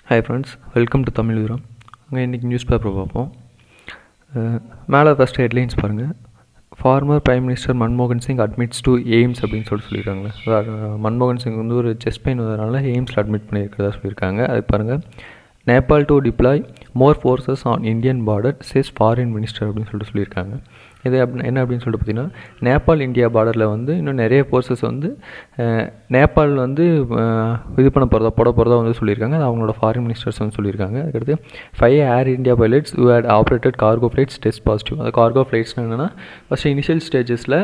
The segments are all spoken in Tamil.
Hi friends welcome to Tamil Veeram அங்கே இன்றைக்கி நியூஸ் பேப்பர் பார்ப்போம் அஹ் மேலே ஃபஸ்ட்டு ஹெட்லைன்ஸ் பாருங்கள் ஃபார்மர் பிரைம் மினிஸ்டர் மன்மோகன் சிங் அட்மிட்ஸ் டு எய்ம்ஸ் அப்படின்னு சொல்லிட்டு சொல்லியிருக்காங்க அதாவது, மன்மோகன் சிங் வந்து ஒரு செஸ்ட் பெயின் வந்ததுனால எய்ம்ஸில் அட்மிட் பண்ணியிருக்கிறதா சொல்லியிருக்காங்க அது பாருங்கள் Nepal to deploy more forces on Indian border says foreign minister அப்படின்னு சொல்லிட்டு சொல்லியிருக்காங்க இது அப்படி என்ன அப்படின்னு சொல்லிட்டு பார்த்தீங்கன்னா நேபாள் இந்தியா பார்டரில் வந்து இன்னும் நிறைய ஃபோர்ஸஸ் வந்து அஹ், நேபாள் வந்து அஹ், இது பண்ண போகிறதா போட போகிறதா வந்து சொல்லியிருக்காங்க அது அவங்களோட ஃபாரின் மினிஸ்டர்ஸ் வந்து சொல்லியிருக்காங்க அதுக்கடுத்து five air India pilots who had operated cargo flights test positive அந்த கார்கோ ஃப்ளைட்ஸ்னு என்னென்னா ஃபஸ்ட்டு இனிஷியல் ஸ்டேஜஸில்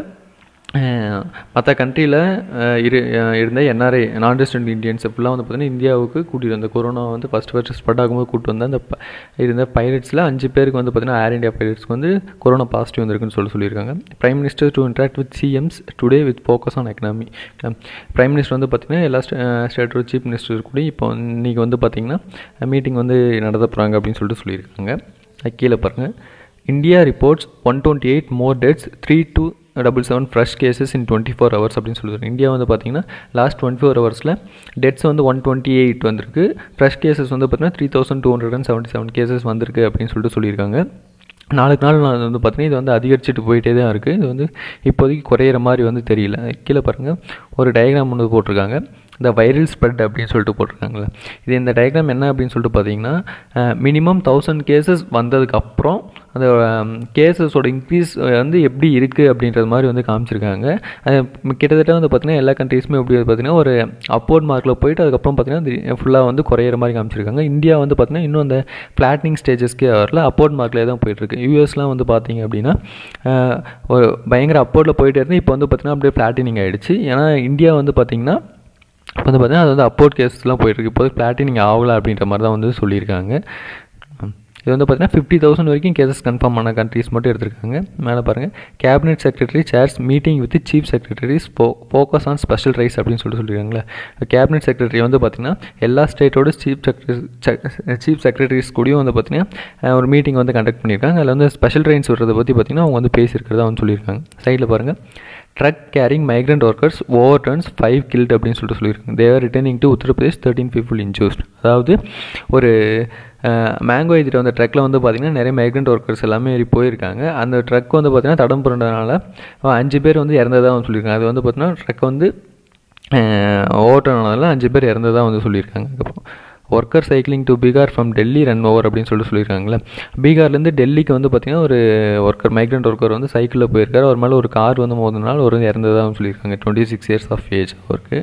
மற்ற கண்ட்ரியில் இரு அஹ் இருந்த என்ஆர்ஐ நான் ரெசிடென்ட் இந்தியன்ஸ் ஃபுல்லாக வந்து பார்த்தீங்கன்னா இந்தியாவுக்கு கூட்டிகிட்டு வந்த கொரோனா வந்து ஃபஸ்ட் ஃபஸ்ட்டு ஸ்ப்ரெட் ஆகும்போது கூப்பிட்டு வந்த அந்த ப- இருந்த பைலட்ஸில் அஞ்சு பேருக்கு வந்து பார்த்தீங்கன்னா ஏர் இந்தியா பைலட்ஸ்க்கு வந்து கொரோனா பாசிட்டிவ் வந்திருக்குன்னு சொல்லி சொல்லியிருக்காங்க prime minister to interact with CMs today with focus on economy prime minister வந்து பார்த்தீங்கன்னா எல்லா ஸ்டேட்டோட சீஃப் மினிஸ்டர் கூட இப்போ இன்றைக்கி வந்து பார்த்தீங்கன்னா மீட்டிங் வந்து நடத்த போகிறாங்க அப்படின்னு சொல்லிட்டு சொல்லியிருக்காங்க அது கீழே பாருங்கள் India reports one twenty eight more deaths three two double seven fresh cases in twenty four hours அப்படின்னு சொல்லுவாங்க இந்தியா வந்து பார்த்தீங்கன்னா லாஸ்ட் டுவெண்ட்டி ஃபோர் ஹவர்ஸில் டெட்ஸ் வந்து ஒன் டுவெண்ட்டி எயிட் வந்திருக்கு ஃப்ரெஷ் கேசஸ் வந்து பார்த்தீங்கன்னா three thousand two hundred and seventy seven cases வந்திருக்கு அப்படின்னு சொல்லிட்டு சொல்லியிருக்காங்க நாளுக்கு நாள் நான் வந்து பார்த்தீங்கன்னா இது வந்து அதிகரிச்சுட்டு போயிட்டே தான் இருக்குது இது வந்து இப்போதைக்கு குறையிற மாதிரி வந்து தெரியல கீழே பாருங்கள் ஒரு டயக்ராம் ஒன்று போட்டிருக்காங்க இந்த வைரல் ஸ்ப்ரெட் அப்படின்னு சொல்லிட்டு போட்டிருக்காங்களே இது இந்த டயக்ராம் என்ன அப்படின்னு சொல்லிட்டு பார்த்தீங்கன்னா மினிமம் தௌசண்ட் கேசஸ் வந்ததுக்கப்புறம் அந்த கேசஸோட இன்க்ரீஸ் வந்து எப்படி இருக்குது அப்படின்றது மாதிரி வந்து காமிச்சிருக்காங்க அது கிட்டத்தட்ட வந்து பார்த்தீங்கன்னா எல்லா கண்ட்ரீஸுமே எப்படி வந்து பார்த்தீங்கன்னா ஒரு அப்போர்ட் மார்க்கில் போயிட்டு அதுக்கப்புறம் பார்த்தீங்கன்னா ஃபுல்லாக வந்து குறையிற மாதிரி காமிச்சிருக்காங்க இந்தியா வந்து பார்த்தீங்கன்னா இன்னும் அந்த ஃப்ளாட்னிங் ஸ்டேஜஸ்க்கே வரல அப்போர்ட் மார்க்கில் தான் போயிட்டுருக்கு யூஎஸ்லாம் வந்து பார்த்தீங்க அப்படின்னா அஹ், ஒரு பயங்கர அப்போர்டில் போயிட்டே இருந்து இப்போ வந்து பார்த்தீங்கன்னா அப்படியே ஃப்ளாட்டினிங் ஆகிடுச்சு ஏன்னா இந்தியா வந்து பார்த்தீங்கன்னா இப்போ வந்து பார்த்தீங்கன்னா அது வந்து அப்போர்ட் கேஸ்லாம் போயிட்டுருக்கு இப்போது பிளாட்டினிங் ஆகலை அப்படின்ற மாதிரி தான் வந்து சொல்லியிருக்காங்க ம். இது வந்து பார்த்தீங்கன்னா ஃபிஃப்டி தௌசண்ட் வரைக்கும் கேசஸ் கன்ஃபார்ம் ஆன கண்ட்ரீஸ் மட்டும் எடுத்திருக்காங்க மேலே பாருங்கள் cabinet secretary chairs meeting with chief secretaries fo focus on special rise அப்படின்னு சொல்லிட்டு சொல்லியிருக்காங்களே கேபினெட் செக்ரட்டரி வந்து பார்த்தீங்கன்னா எல்லா ஸ்டேட்டோட சீஃப் செக்ரட்டரி சீஃப் செக்ரட்டரிஸ் கூடயும் வந்து பார்த்தீங்கன்னா அஹ், ஒரு மீட்டிங் வந்து கண்டக்ட் பண்ணியிருக்காங்க அதில் வந்து ஸ்பெஷல் ட்ரெயின்ஸ் விடுறதை பற்றி பார்த்தீங்கன்னா அவங்க வந்து பேசியிருக்கிறதா வந்து சொல்லியிருக்காங்க சைடில் பாருங்கள் truck carrying migrant workers over turns five killed அப்படின்னு சொல்லிட்டு சொல்லியிருக்காங்க they were returning to Uttar Pradesh thirteen people injured அதாவது ஒரு மேங்கோ ஏற்றிட்டு வந்த ட்ரக்கில் வந்து பார்த்திங்கன்னா நிறைய மைக்ரண்ட் ஒர்க்கர்ஸ் எல்லாமே ஏறி போயிருக்காங்க அந்த ட்ரக் வந்து பார்த்திங்கன்னா தடம் புரண்டதுனால அஞ்சு பேர் வந்து இறந்ததாக வந்து சொல்லியிருக்காங்க அது வந்து பார்த்திங்கன்னா ட்ரக் வந்து ஓட்டனால அஞ்சு பேர் இறந்ததாக வந்து சொல்லியிருக்காங்க அதுக்கப்புறம் worker cycling to Bihar from Delhi run over அப்படின்னு சொல்லிட்டு சொல்லியிருக்காங்களே பீகார்லேருந்து டெல்லிக்கு வந்து பார்த்திங்கன்னா ஒரு ஒர்க்கர் மைக்ரண்ட் ஒர்க்கர் வந்து சைக்கிளில் போயிருக்காரு அவர் மேலே ஒரு கார் வந்து மோதினால ஒரு இறந்ததாக வந்து சொல்லியிருக்காங்க twenty six years of age அவருக்கு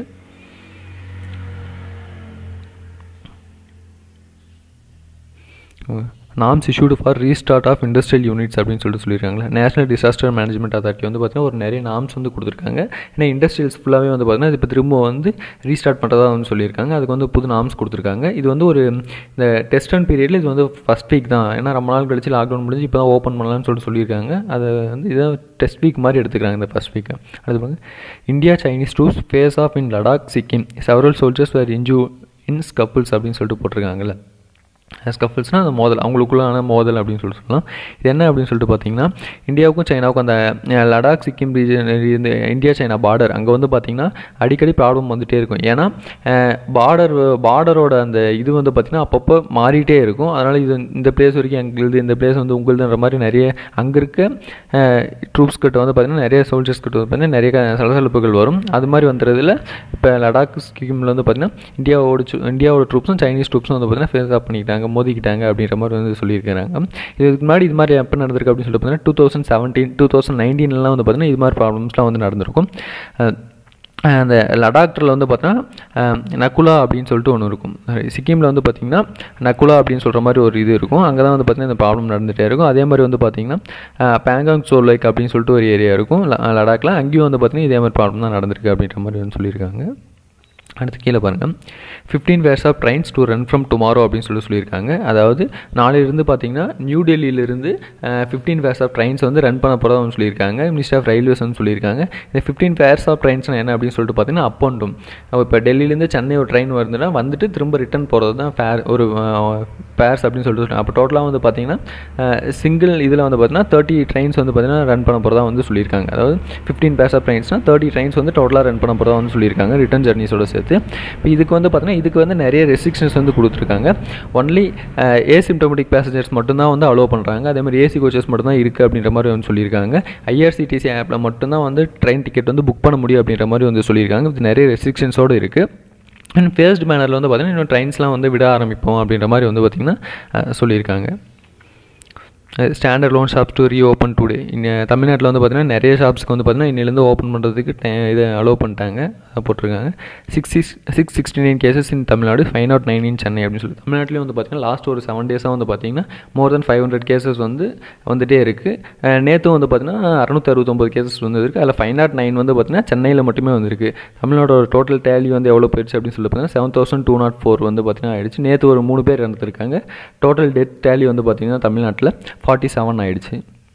norms issued for restart of industrial units அப்படின்னு சொல்லிட்டு சொல்லியிருக்காங்க நேஷனல் டிசாஸ்டர் மேனேஜ்மெண்ட் அத்தாரிட்டி வந்து பார்த்தீங்கன்னா ஒரு நிறைய நாம்ஸ் வந்து கொடுத்துருக்காங்க ஏன்னா இண்டஸ்ட்ரியல்ஸ் ஃபுல்லாகவே வந்து பார்த்தீங்கன்னா இப்போ திரும்ப வந்து ரீஸ்டார்ட் பண்ணுறதா வந்து சொல்லியிருக்காங்க அதுக்கு வந்து புது நாம்ஸ் கொடுத்துருக்காங்க இது வந்து ஒரு இந்த டெஸ்ட் அண்ட் பீரியடில் இது வந்து ஃபஸ்ட் வீக் தான் ஏன்னா ரொம்ப நாள் கழிச்சு லாக்டவுன் முடிஞ்சு இப்போ தான் ஓப்பன் பண்ணலாம்னு சொல்லிட்டு சொல்லியிருக்காங்க அதை வந்து இதை டெஸ்ட் வீக் மாதிரி எடுத்துக்கிறாங்க இந்த ஃபஸ்ட் வீக்கை அடுத்து பாருங்க India Chinese troops face off in Ladakh Sikkim several soldiers were injure in couples அப்படின்னு சொல்லிட்டு போட்டிருக்காங்கல்ல ஸ்கஃபிள்ஸ்னால் அந்த மோதல் அவங்களுக்குள்ளான மோதல் அப்படின்னு சொல்லிட்டு சொல்லலாம் இது என்ன அப்படின்னு சொல்லிட்டு பார்த்தீங்கன்னா இந்தியாவுக்கும் சைனாவுக்கும் அந்த அஹ், லடாக் சிக்கிம் ரீஜன் இந்த இந்தியா சைனா பார்டர் அங்கே வந்து பார்த்தீங்கன்னா அடிக்கடி ப்ராப்ளம் வந்துகிட்டே இருக்கும் ஏன்னா பார்டர் பார்டரோட அந்த இது வந்து பார்த்திங்கன்னா அப்பப்போ மாறிட்டே இருக்கும் அதனால் இது இந்த பிளேஸ் வரைக்கும் எங்களுது இந்த பிளேஸ் வந்து உங்களுதுன்ற மாதிரி நிறைய அங்கே இருக்க ட்ரூப்ஸ் கிட்ட வந்து பார்த்திங்கன்னா நிறைய சோல்ஜர்ஸ் கிட்ட வந்து பார்த்தீங்கன்னா நிறைய க- சலசலப்புகள் வரும் அது மாதிரி வந்துறதுல இப்போ லடாக் சிக்கிமில் வந்து பார்த்திங்கன்னா இந்தியாவோட சு- இந்தியாவோட ட்ரூப்ஸும் சைனீஸ் ட்ரூப்ஸும் வந்து பார்த்திங்கன்னா ஃபேஸ் ஆஃப் பண்ணிக்கிட்டாங்க மோதிக்கிட்டாங்க அப்படின்ற மாதிரி வந்து சொல்லியிருக்கிறாங்க இதுக்கு முன்னாடி இது மாதிரி எப்போ நடந்திருக்கு அப்படின்னு சொல்லி பார்த்தீங்கன்னா two thousand seventeen two thousand நைன்டீன்லாம் வந்து பார்த்திங்கன்னா இது மாதிரி ப்ராப்ளம்ஸ்லாம் வந்து நடந்திருக்கும் அஹ் அந்த லடாக்டில் வந்து பார்த்தீங்கன்னா நக்குலா அப்படின்னு சொல்லிட்டு ஒன்று இருக்கும் சிக்கிமில் வந்து பார்த்திங்கன்னா நக்குலா அப்படின்னு சொல்கிற மாதிரி ஒரு இது இருக்கும் அங்கே தான் வந்து பார்த்திங்கன்னா இந்த ப்ராப்ளம் நடந்துகிட்டே இருக்கும் அதே மாதிரி வந்து பார்த்திங்கன்னா பேங்காங் சோலைக் அப்படின்னு சொல்லிட்டு ஒரு ஏரியா இருக்கும் ல- லடாக்ல அங்கேயும் வந்து பார்த்திங்கன்னா இதே மாதிரி ப்ராப்ளம் தான் நடந்திருக்கு அப்படின்ற மாதிரி வந்து சொல்லியிருக்காங்க அடுத்து கீழே பாருங்கள் fifteen pairs of trains to run from tomorrow அப்படின்னு சொல்லி சொல்லியிருக்காங்க அதாவது நாளையிலிருந்து பார்த்தீங்கன்னா நியூ டெல்லியிலிருந்து ஃபிஃப்டீன் வேர்ஸ் ஆஃப் ட்ரெயின்ஸ் வந்து ரன் பண்ண போகிறதா சொல்லியிருக்காங்க மினிஸ்டர் ஆஃப் ரயில்வேஸ் வந்து சொல்லியிருக்காங்க இந்த ஃபிஃப்டீன் வேர்ஸ் ஆஃப் ட்ரெயின்ஸ் என்ன அப்படின்னு சொல்லிட்டு பார்த்தீங்கன்னா அப் அண்டும் இப்போ டெல்லியிலேருந்து சென்னை ஒரு ட்ரெயின் வருதுன்னா வந்துட்டு திரும்ப ரிட்டர்ன் போகிறது தான் ஃபேர் ஒரு பேர்ஸ் அப்படின்னு சொல்லிட்டு அப்போ டோட்டலாக வந்து பார்த்தீங்கன்னா சிங்கிள் இதில் வந்து பார்த்தீங்கன்னா தேர்ட்டி ட்ரெயின்ஸ் வந்து பார்த்தீங்கன்னா ரன் பண்ண போகிறதா வந்து சொல்லியிருக்காங்க அதாவது ஃபிஃப்டீன் பேர்ஸ் ஆஃப் ட்ரெயின்ஸ்னால் தேர்ட்டி ட்ரெயின்ஸ் வந்து டோட்டலாக ரன் பண்ண போகிறதா வந்து சொல்லியிருக்காங்க ரிட்டர்ன் ஜர்னிஸோட சேர்த்து இப்போ இதுக்கு வந்து பார்த்தீங்கன்னா இதுக்கு வந்து நிறைய ரெஸ்ட்ரிக்ஷன்ஸ் வந்து கொடுத்துருக்காங்க ஒன்லி ஏசிம்டோமெட்டிக் பேசஞ்சர்ஸ் மட்டும்தான் வந்து அலோவ் பண்ணுறாங்க அதே மாதிரி ஏசி கோச்சஸ் மட்டும்தான் இருக்குது அப்படின்ற மாதிரி வந்து சொல்லியிருக்காங்க ஐஆர்சிடிசி ஆப்பில் மட்டும்தான் வந்து ட்ரெயின் டிக்கெட் வந்து புக் பண்ண முடியும் அப்படின்ற மாதிரி வந்து சொல்லியிருக்காங்க இது நிறைய ரெஸ்ட்ரிக்ஷன்ஸோடு இருக்குது அண்ட் ஃபேஸ்ட் மேனரில் வந்து பார்த்திங்கன்னா இன்னும் ட்ரெயின்ஸ்லாம் வந்து விட ஆரம்பிப்போம் அப்படின்ற மாதிரி வந்து பார்த்திங்கன்னா சொல்லியிருக்காங்க standalone shops to reopen today இங்கே தமிழ்நாட்டில் வந்து பார்த்திங்கன்னா நிறைய ஷாப்ஸ்க்கு வந்து பார்த்திங்கன்னா இன்னிலேருந்து ஓப்பன் பண்ணுறதுக்கு டை இதை அலோவ் பண்ணிட்டாங்க போட்டிருக்காங்க six six six sixty nine cases in Tamil Nadu five nought nine in Chennai அப்படின்னு சொல்லி தமிழ்நாட்டிலே வந்து பார்த்திங்கன்னா லாஸ்ட் ஒரு செவன் டேஸாக வந்து பார்த்திங்கன்னா more than five hundred cases வந்து வந்துகிட்டே இருக்குது நேற்றும் வந்து பார்த்திங்கன்னா அறுநூற்றி அறுபத்தொம்பது கேசஸ் வந்து இருக்குது அதில் ஃபைவ் நாட் நைன் வந்து பார்த்திங்கன்னா சென்னையில் மட்டுமே வந்திருக்கு தமிழ்நாடோட டோட்டல் டேலி வந்து எவ்வளோ போயிடுச்சு அப்படின்னு சொல்லி பார்த்தீங்கன்னா seven thousand two nought four வந்து பார்த்திங்கன்னா ஆயிடுச்சு நேற்று ஒரு மூணு பேர் இறந்துருக்காங்க டோட்டல் டெத் டேலி வந்து பார்த்திங்கன்னா தமிழ்நாட்டில் ஃபார்ட்டி செவன் ஆயிடுச்சு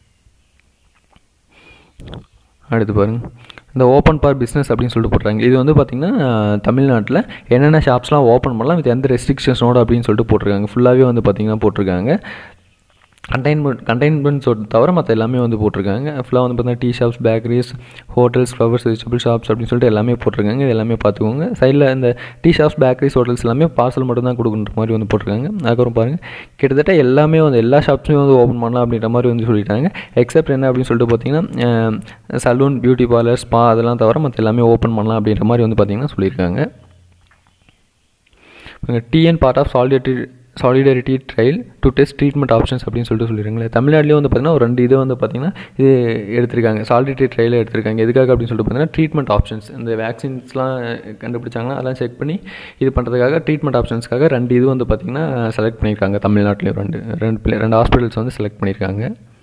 அடுத்து பாருங்கள் இந்த ஓப்பன் பார் பிஸ்னஸ் அப்படின்னு சொல்லிட்டு போட்டுறாங்க இது வந்து பார்த்திங்கன்னா தமிழ்நாட்டில் என்னென்ன ஷாப்ஸ்லாம் ஓப்பன் பண்ணலாம் வித் எந்த ரெஸ்ட்ரிக்ஷன்ஸோட அப்படின்னு சொல்லிட்டு போட்டிருக்காங்க ஃபுல்லாகவே வந்து பார்த்திங்கன்னா போட்டிருக்காங்க கண்டெய்ன்மெண்ட் கண்டெய்ன்மெண்ட்ஸ் தவிர மற்ற எல்லாமே வந்து போட்டிருக்காங்க ஃபுல்லாக வந்து பார்த்தீங்கன்னா tea shops bakeries hotels flowers vegetable shops அப்படின்னு சொல்லிட்டு எல்லாமே போட்டிருக்காங்க இது எல்லாமே பார்த்துக்கோங்க சைடில் இந்த டீ ஷாப்ஸ் பேக்கரிஸ் ஹோட்டல்ஸ் எல்லாமே பார்சல் மட்டும் தான் கொடுக்குற மாதிரி வந்து போட்டிருக்காங்க அதுக்கப்புறம் பாருங்கள் கிட்டத்தட்ட எல்லாமே வந்து எல்லா ஷாப்ஸுமே வந்து ஓப்பன் பண்ணலாம் அப்படின்ற மாதிரி வந்து சொல்லிட்டாங்க எக்ஸப்ட் என்ன அப்படின்னு சொல்லிட்டு பார்த்தீங்கன்னா சலூன் பியூட்டி பார்லர் ஸ்பா அதெல்லாம் தவிர மற்ற எல்லாமே ஓப்பன் பண்ணலாம் அப்படின்ற மாதிரி வந்து பார்த்திங்கன்னா சொல்லியிருக்காங்க TN part of solidarity solidarity trial to test treatment options அப்படின்னு சொல்லிட்டு சொல்லிடுறாங்களே தமிழ்நாட்டிலே வந்து பார்த்திங்கன்னா ஒரு ரெண்டு இது வந்து பார்த்திங்கன்னா இது எடுத்திருக்காங்க சாலிடாரிட்டி ட்ரையல் எடுத்திருக்காங்க எதுக்காக அப்படின்னு சொல்லிட்டு பார்த்தீங்கன்னா ட்ரீட்மெண்ட் ஆப்ஷன்ஸ் இந்த வேக்சின்ஸ்லாம் கண்டுபிடிச்சாங்கன்னா அதெல்லாம் செக் பண்ணி இது பண்ணுறதுக்காக ட்ரீட்மெண்ட் ஆப்ஷன்ஸ்க்காக ரெண்டு இது வந்து பார்த்திங்கன்னா செலக்ட் பண்ணியிருக்காங்க தமிழ்நாட்டிலேயும் ரெண்டு ரெண்டு ரெண்டு ஹாஸ்பிட்டல்ஸ் வந்து செலக்ட் பண்ணியிருக்காங்க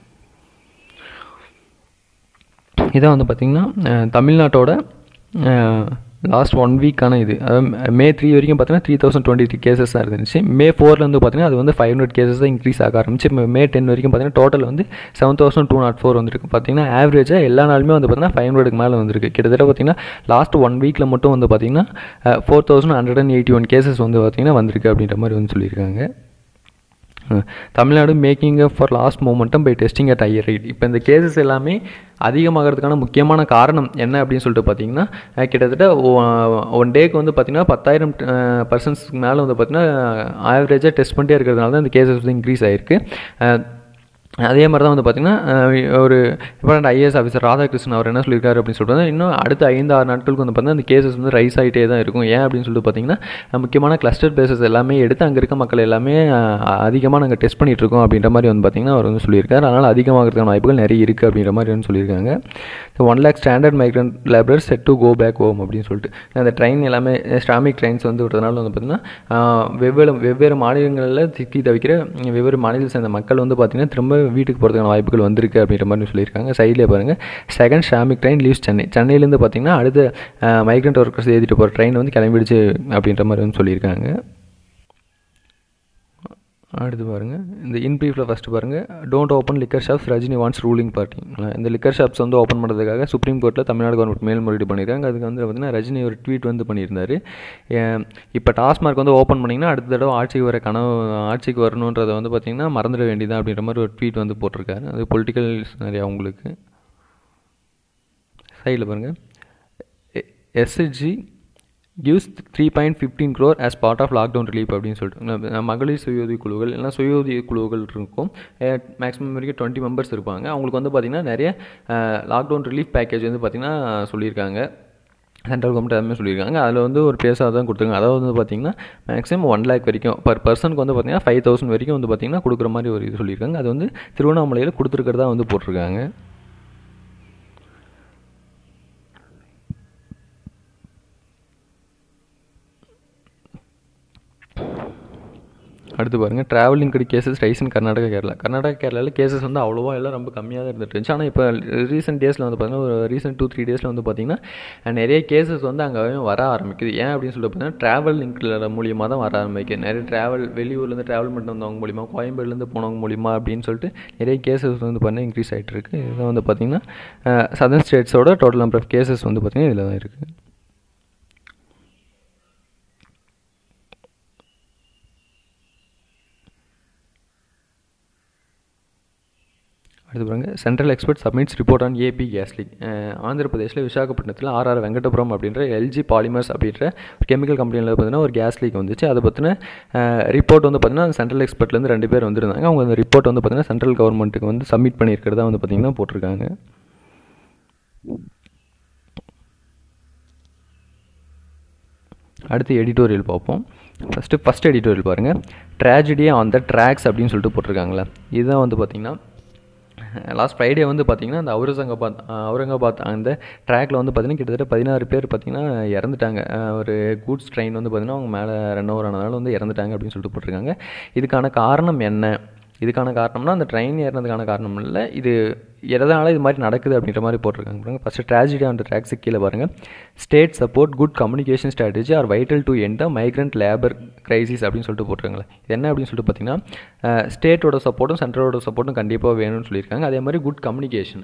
இதான் வந்து பார்த்திங்கன்னா தமிழ்நாட்டோட லாஸ்ட் ஒன் வீக்கான இது அதாவது மே த்ரீ வரைக்கும் பார்த்தீங்கன்னா three thousand twenty three cases தான் இருந்துச்சு மே ஃபோர்லேருந்து பார்த்தீங்கன்னா அது வந்து ஃபைவ் ஹண்ட்ரட் கேசஸ் தான் இன்க்ரீஸ் ஆக ஆரம்பிச்சு மே டென் வரைக்கும் பார்த்தீங்கன்னா டோட்டல் வந்து seven thousand two nought four வந்துருக்கு பார்த்தீங்கன்னா ஆவரேஜாக எல்லா நாளுமே வந்து பார்த்தீங்கன்னா ஃபைவ் ஹண்ட்ரடுக்கு மேலே வந்திருக்கு கிட்டத்தட்ட பார்த்தீங்கன்னா லாஸ்ட் ஒன் வீக்கில் மட்டும் வந்து பார்த்தீங்கன்னா four thousand hundred and eighty one cases வந்து பார்த்தீங்கன்னா வந்திருக்கு அப்படின்ற மாதிரி வந்து சொல்லியிருக்காங்க தமிழ்நாடு மேக்கிங் ஃபார் லாஸ்ட் மூமெண்ட்டும் by testing at higher rate இப்போ இந்த கேசஸ் எல்லாமே அதிகமாகிறதுக்கான முக்கியமான காரணம் என்ன அப்படின்னு சொல்லிட்டு பார்த்தீங்கன்னா கிட்டத்தட்ட ஒன் டேக்கு வந்து பார்த்திங்கன்னா பத்தாயிரம் பர்சன்ஸ்க்கு மேலே வந்து பார்த்திங்கன்னா ஆவரேஜாக டெஸ்ட் பண்ணிட்டே இருக்கிறதுனால தான் இந்த கேசஸ் வந்து இன்க்ரீஸ் ஆகிருக்கு அதே மாதிரி தான் வந்து பார்த்திங்கன்னா ஒரு இப்போ ஐஏஎஸ் ஆஃபீஸர் ராதாகிருஷ்ணன் அவர் என்ன சொல்லியிருக்காரு அப்படின்னு சொல்லிட்டு இன்னும் அடுத்த ஐந்து ஆறு நாட்களுக்கு வந்து பார்த்தீங்கன்னா அந்த கேசஸ் வந்து ரைஸ் ஆகிட்டே தான் இருக்கும் ஏன் அப்படின்னு சொல்லிட்டு பார்த்தீங்கன்னா முக்கியமான கிளஸ்டர் பேசஸ் எல்லாமே எடுத்து அங்கே இருக்க மக்கள் எல்லாமே அதிகமாக நாங்கள் டெஸ்ட் பண்ணிகிட்டு இருக்கோம் அப்படின்ற மாதிரி வந்து பார்த்திங்கன்னா அவர் வந்து சொல்லியிருக்காரு அதனால் அதிகமாகிறதுக்கான வாய்ப்புகள் நிறைய இருக்குது அப்படின்ற மாதிரி வந்து சொல்லியிருக்காங்க one lakh stranded migrant labourers set to go back home அப்படின்னு சொல்லிட்டு அந்த ட்ரெயின் எல்லாமே ஸ்டாமிக் ட்ரெயின்ஸ் வந்து விடுறதுனால வந்து பார்த்திங்கன்னா வெவ்வேறு வெவ்வேறு மாநிலங்களில் சிக்கி தவிக்கிற வெவ்வேறு மாநிலத்தை சேர்ந்த மக்கள் வந்து பார்த்திங்கன்னா திரும்ப வீட்டுக்கு போகிறதுக்கான வாய்ப்புகள் வந்திருக்கு அப்படின்ற மாதிரி சொல்லியிருக்காங்க சைட்லேயே பாருங்கள் second Shramik train leaves Chennai சென்னையிலேருந்து பார்த்திங்கன்னா அடுத்த மைக்ரண்ட் ஒர்க்கர்ஸ் ஏற்றிட்டு போகிற ட்ரெயின் வந்து கிளம்பிடுச்சு அப்படின்ற மாதிரி வந்து சொல்லியிருக்காங்க அடுத்து பாருங்கள் இந்த இன் ப்ரீஃபில் ஃபஸ்ட்டு பாருங்கள் don't open liquor shops Rajini warns ruling party இந்த லிக்கர் ஷாப்ஸ் வந்து ஓப்பன் பண்ணுறதுக்காக சுப்ரீம் கோர்ட்டில் தமிழ்நாடு கவர்மெண்ட் மேல்முறையீடு பண்ணியிருக்காங்க அதுக்கு வந்து பார்த்திங்கன்னா ரஜினி ஒரு ட்வீட் வந்து பண்ணியிருந்தார் இப்போ டாஸ்மார்க் வந்து ஓப்பன் பண்ணிங்கன்னா அடுத்த தடவை ஆட்சிக்கு வர கனவு ஆட்சிக்கு வரணுன்றதை வந்து பார்த்திங்கன்னா மறந்துட வேண்டியதான் அப்படின்ற மாதிரி ஒரு ட்வீட் வந்து போட்டிருக்காரு அது பொலிட்டிக்கல் நிறையா உங்களுக்கு சைடில் பாருங்கள் SSG gives three point fifteen crore as part of lockdown relief அப்படின்னு சொல்லிட்டு மகளிர் சுய உதவி குழுக்கள் இல்லைனா சுய உதவி குழுக்கள் இருக்கும் மேக்ஸிமம் வரைக்கும் டுவெண்ட்டி மெம்பர்ஸ் இருப்பாங்க அவங்களுக்கு வந்து பார்த்திங்கன்னா நிறைய லாக்டவுன் ரிலீஃப் பேக்கேஜ் வந்து பார்த்திங்கன்னா சொல்லியிருக்காங்க சென்ட்ரல் கவர்மெண்ட் அதுமாதிரி சொல்லியிருக்காங்க அதில் வந்து ஒரு பேஸாக தான் கொடுத்துருக்காங்க அதாவது வந்து பார்த்திங்கன்னா மேக்ஸிமம் ஒன் லேக் வரைக்கும் பர் பர்சனுக்கு வந்து பார்த்திங்கன்னா ஃபைவ் தௌசண்ட் வரைக்கும் வந்து பார்த்திங்கன்னா கொடுக்குற மாதிரி ஒரு இது சொல்லியிருக்காங்க அது வந்து திருவண்ணாமலையில் கொடுத்துருக்கிறதா வந்து போட்டிருக்காங்க அடுத்து பாருங்கள் ட்ராவல் இன்கடி cases rise in Karnataka Kerala Karnataka கேரளாவில் கேசஸ் வந்து அவ்வளோவா எல்லாம் ரொம்ப கம்மியாக தான் இருந்துட்டு இருந்துச்சு ஆனால் இப்போ ரீசெண்ட் டேஸில் வந்து பார்த்தீங்கன்னா ஒரு ரீசெண்ட் டூ த்ரீ டேஸில் வந்து பார்த்திங்கன்னா நிறைய கேசஸ் வந்து அங்கே வர ஆரம்பிக்குது ஏன் அப்படின்னு சொல்லிட்டு பார்த்தீங்கன்னா ட்ராவல் லிங்க்கில் மூலியமாக தான் வர ஆரம்பிக்குது நிறைய ட்ராவல் வெளியூர்லேருந்து ட்ராவல் பண்ணிட்டு வந்தவங்க மூலிமா கோயம்பேடுலேருந்து போனவங்க மூலிமா அப்படின்னு சொல்லிட்டு நிறைய கேசஸ் வந்து பார்த்தீங்கன்னா இன்க்ரீஸ் ஆகிட்டு இருக்குது இதில் வந்து பார்த்திங்கன்னா சதர்ன் ஸ்டேட்ஸோட டோட்டல் நம்பர் ஆஃப் கேசஸ் வந்து பார்த்திங்கன்னா இதில் தான் இருக்குது அடுத்து பாருங்க central expert submits report on AP gas leak Andhra பிரதேசில் விசாகப்பட்டினத்தில் ஆர்ஆர் வெங்கடபுரம் அப்படின்ற எல்ஜி பாலிமர்ஸ் அப்படின்ற ஒரு கெமிக்கல் கம்பெனியில் பார்த்தீங்கன்னா ஒரு கேஸ் லீக் வந்துச்சு அதை பற்றின ரிப்போர்ட் வந்து பார்த்தீங்கன்னா சென்ட்ரல் எக்ஸ்பர்ட்லேருந்து ரெண்டு பேர் வந்திருந்தாங்க அவங்க அந்த ரிப்போர்ட் வந்து பார்த்தீங்கன்னா சென்ட்ரல் கவர்மெண்ட்டுக்கு வந்து சப்மிட் பண்ணியிருக்கிறதா வந்து பார்த்தீங்கன்னா போட்டிருக்காங்க அடுத்து எடிட்டோரியல் பார்ப்போம் ஃபஸ்ட்டு ஃபஸ்ட் எடிட்டோரியல் பாருங்கள் ட்ராஜடி ஆன் த ட்ராக்ஸ் அப்படின்னு சொல்லிட்டு போட்டிருக்காங்களே இதுதான் வந்து பார்த்திங்கன்னா லாஸ்ட் ஃப்ரைடே வந்து பார்த்திங்கன்னா அந்த அவுரங்காபாத் அவுரங்காபாத் அந்த ட்ராக்ல வந்து பார்த்திங்கன்னா கிட்டத்தட்ட பதினாறு பேர் பார்த்திங்கன்னா இறந்துட்டாங்க ஒரு கூட்ஸ் ட்ரெயின் வந்து பார்த்திங்கன்னா அவங்க மேலே ரன் ஓவர் ஆனதால வந்து இறந்துட்டாங்க அப்படின்னு சொல்லிட்டு போட்டிருக்காங்க இதுக்கான காரணம் என்ன இதுக்கான காரணம்னா அந்த ட்ரெயின் ஏறினதுக்கான காரணம் இல்லை இது எதனால் இது மாதிரி நடக்குது அப்படின்ற மாதிரி போட்டிருக்காங்க பாருங்க ஃபஸ்ட்டு ட்ராஜடி ஆன் ட்ராக்ஸு கீழே பாருங்கள் state support good communication strategy are vital to end the migrant labour crisis அப்படின்னு சொல்லிட்டு போட்டிருக்காங்களே இது என்ன அப்படின்னு சொல்லிட்டு பார்த்தீங்கன்னா ஸ்டேட்டோட சப்போர்ட்டும் சென்ட்ரலோட சப்போர்ட்டும் கண்டிப்பாக வேணும்னு சொல்லியிருக்காங்க அதே மாதிரி குட் கம்யூனிகேஷன்